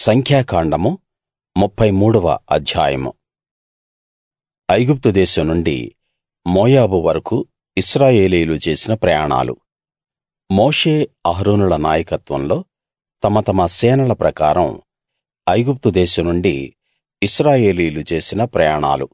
సంఖ్యాకాండము ముప్ఫై మూడవ అధ్యాయము ఐగుప్తు దేశం నుండి మోయాబు వరకూ ఇశ్రాయేలీయులు చేసిన ప్రయాణాలు మోషే అహరోనుల నాయకత్వంలో తమ తమ సేనల ప్రకారం ఐగుప్తు దేశం నుండి ఇశ్రాయేలీయులు చేసిన ప్రయాణాలు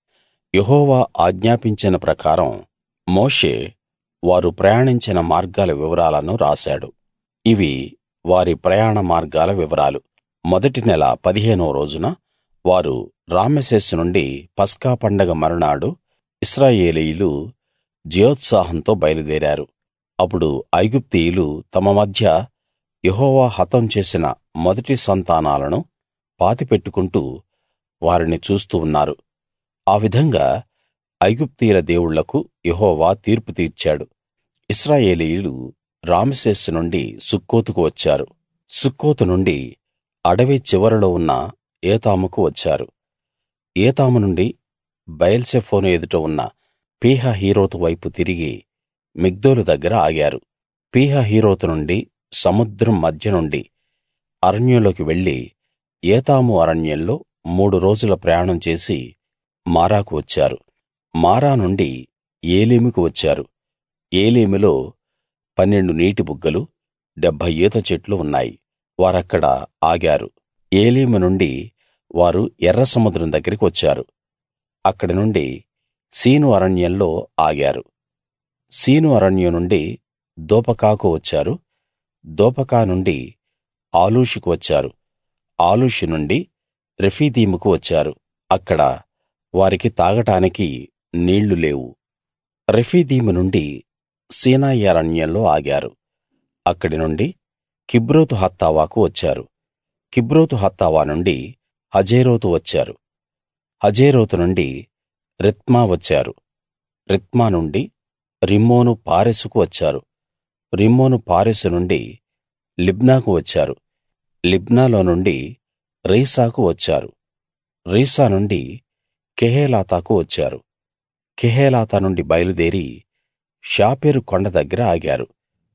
యెహోవా ఆజ్ఞాపించిన ప్రకారం మోషే వారు ప్రయాణించిన మార్గాల వివరాలను రాశాడు ఇవి వారి ప్రయాణ మార్గాల వివరాలు మొదటి నెల పదిహేనో రోజున వారు రామెసేసు నుండి పస్కా పండగ మరునాడు ఇశ్రాయేలీయులు జయోత్సాహంతో బయలుదేరారు అప్పుడు ఐగుప్తీయులు తమ మధ్య యెహోవా హతం చేసిన మొదటి సంతానాలను పాతిపెట్టుకుంటూ వారిని చూస్తూ ఉన్నారు ఆ విధంగా ఐగుప్తీయుల దేవుళ్లకు యెహోవా తీర్పు తీర్చాడు ఇశ్రాయేలీయులు రామెసేసు నుండి సుక్కోతుకు వచ్చారు సుక్కోతు నుండి అడవి చివరలో ఉన్న ఏతాముకు వచ్చారు ఏతాము నుండి బయల్సెఫోను ఎదుట ఉన్న పీహహీరోతు వైపు తిరిగి మిగ్దోలు దగ్గర ఆగారు పీహహీరోతు నుండి సముద్రం మధ్య నుండి అరణ్యంలోకి వెళ్లి ఏతాము అరణ్యంలో మూడు రోజుల ప్రయాణం చేసి మారాకు వచ్చారు మారా నుండి ఏలీముకు వచ్చారు ఏలీములో పన్నెండు నీటి బుగ్గలు డెబ్భై ఈత చెట్లు ఉన్నాయి వారక్కడ ఆగారు ఏలీము నుండి వారు ఎర్ర సముద్రం దగ్గరికి వచ్చారు అక్కడి నుండి సీను అరణ్యంలో ఆగారు సీను అరణ్యం నుండి దోపకాకు వచ్చారు దోపకా నుండి ఆలూషుకు వచ్చారు ఆలూషు నుండి రెఫీదీముకు వచ్చారు అక్కడ వారికి తాగడానికి నీళ్లు లేవు రెఫీదీము నుండి సీనాయి అరణ్యంలో ఆగారు అక్కడి నుండి కిబ్రోతు హత్తావాకు వచ్చారు కిబ్రోతు హత్తావా నుండి హజేరోతు వచ్చారు హజేరోతు నుండి రిత్మా వచ్చారు రిత్మా నుండి రిమ్మోను పారెసుకు వచ్చారు రిమ్మోను పారెసు నుండి లిబ్నాకు వచ్చారు లిబ్నాలో నుండి రీసాకు వచ్చారు రీసా నుండి కెహేలాతాకు వచ్చారు కెహేలాతా నుండి బయలుదేరి షాపెరు కొండ దగ్గర ఆగారు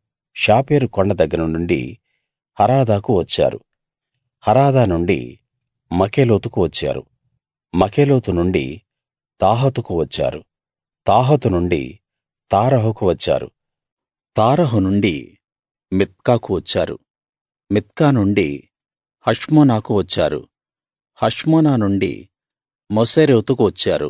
షాపెరు కొండ దగ్గర నుండి హరాదాకు వచ్చారు హరాదా నుండి మకెలోతుకు వచ్చారు మకెలోతు నుండి తాహతుకు వచ్చారు తాహతు నుండి తారహుకు వచ్చారు తారహు నుండి మిత్కాకు వచ్చారు మిత్కా నుండి హష్మోనాకు వచ్చారు హష్మోనా నుండి మొసేరోతుకు వచ్చారు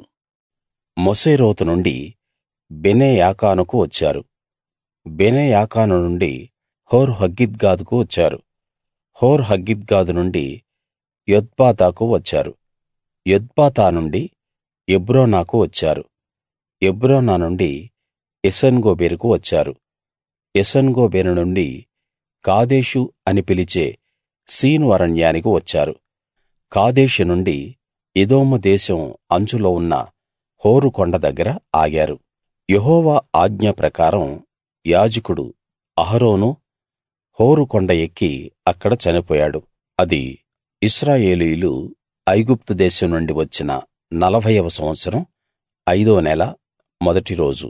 మొసేరోతు నుండి బెనేయాకానుకు వచ్చారు బెనేయాకాను నుండి హోర్ హగ్గిద్గాదుకు వచ్చారు హోర్ హగ్గిద్గాదు నుండి యొత్బాతాకు వచ్చారు యొత్బాతా నుండి ఎబ్రోనాకు వచ్చారు ఎబ్రోనా నుండి ఎసోన్గెబెరుకు వచ్చారు ఎసోన్గెబెరు నుండి కాదేషు అని పిలిచే సీను అరణ్యానికి వచ్చారు కాదేషు నుండి ఎదోము దేశం అంచులో ఉన్న హోరు కొండ దగ్గర ఆగారు యెహోవా ఆజ్ఞ ప్రకారం యాజకుడు అహరోను హోరు కొండ ఎక్కి అక్కడ చనిపోయాడు అది ఇశ్రాయేలీయులు ఐగుప్తు దేశం నుండి వచ్చిన నలభైవ సంవత్సరం ఐదో నెల మొదటి రోజు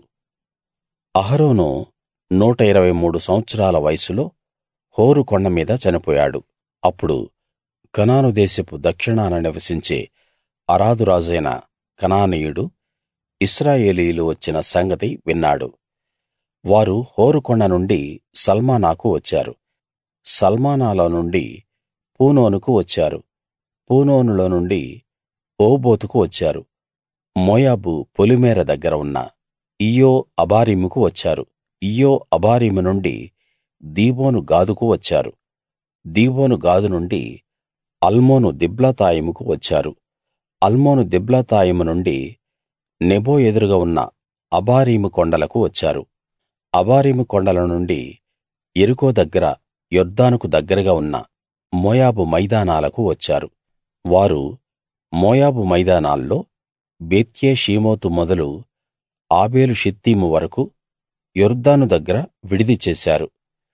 అహరోను నూట ఇరవై మూడు సంవత్సరాల వయస్సులో హోరు కొండ మీద చనిపోయాడు అప్పుడు కనాను దేశపు దక్షిణాన నివసించే అరాదు రాజైన కనానీయుడు ఇశ్రాయేలీయులు వచ్చిన సంగతి విన్నాడు వారు హోరు కొండ నుండి సల్మానాకు వచ్చారు సల్మానాలో నుండి పూనోనుకు వచ్చారు పూనోనులో నుండి ఓబోతుకు వచ్చారు మోయాబు పొలిమేర దగ్గర ఉన్న ఇయ్యో అబారీముకు వచ్చారు ఇయ్యో అబారీము నుండి దీబోను గాదుకు వచ్చారు దీబోను గాదు నుండి అల్మోను దిబ్లాతాయిముకు వచ్చారు అల్మోను దిబ్లాతాయిము నుండి నెబో ఎదురుగా ఉన్న అబారీము కొండలకు వచ్చారు అబారీము కొండల నుండి యెరికో దగ్గర యొర్దానుకు దగ్గరగా ఉన్న మోయాబు మైదానాలకు వచ్చారు వారు మోయాబు మైదానాల్లో బేత్యేషీమోతు మొదలు ఆబేలు షిత్తీము వరకూ యొర్దాను దగ్గర విడిది చేశారు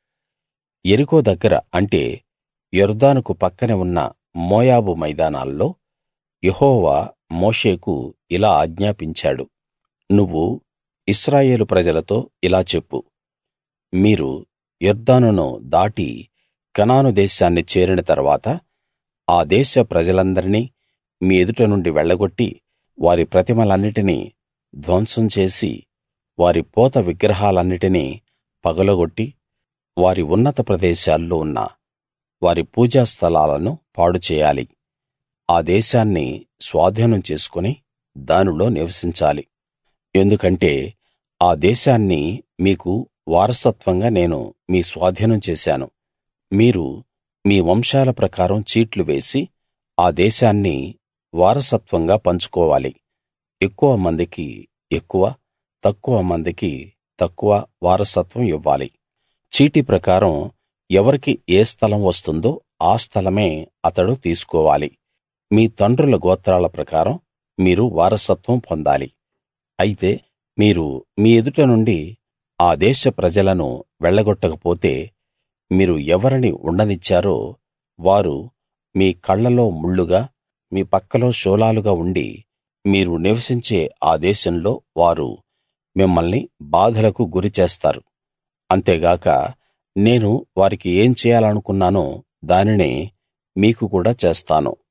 యెరికో దగ్గర అంటే యొర్దానుకు పక్కనే ఉన్న మోయాబు మైదానాల్లో యెహోవా మోషేకు ఇలా ఆజ్ఞాపించాడు నువ్వు ఇశ్రాయేలు ప్రజలతో ఇలా చెప్పు మీరు యొర్దానును దాటి కనాను దేశాన్ని చేరిన తరువాత ఆ దేశ ప్రజలందరినీ మీ ఎదుట నుండి వెళ్ళగొట్టి వారి ప్రతిమలన్నిటినీ ధ్వంసం చేసి వారి పోత విగ్రహాలన్నిటినీ పగలగొట్టి వారి ఉన్నత ప్రదేశాల్లో ఉన్న వారి పూజా స్థలాలను పాడు చేయాలి ఆ దేశాన్ని స్వాధీనం చేసుకుని దానిలో నివసించాలి ఎందుకంటే ఆ దేశాన్ని మీకు వారసత్వంగా నేను మీ స్వాధీనం చేశాను మీరు మీ వంశాల ప్రకారం చీట్లు వేసి ఆ దేశాన్ని వారసత్వంగా పంచుకోవాలి ఎక్కువ మందికి ఎక్కువ తక్కువ మందికి తక్కువ వారసత్వం ఇవ్వాలి చీటి ప్రకారం ఎవరికి ఏ స్థలం వస్తుందో ఆ స్థలమే అతడు తీసుకోవాలి మీ తండ్రుల గోత్రాల ప్రకారం మీరు వారసత్వం పొందాలి అయితే మీరు మీ ఎదుట నుండి ఆ దేశ ప్రజలను వెళ్ళగొట్టకపోతే మీరు ఎవరిని ఉండనిచ్చారో వారు మీ కళ్ళలో ముళ్ళుగా మీ పక్కలో శూలాలుగా ఉండి మీరు నివసించే ఆ దేశంలో వారు మిమ్మల్ని బాధలకు గురిచేస్తారు అంతేగాక నేను వారికి ఏం చేయాలనుకున్నానో దానినే మీకు కూడా చేస్తాను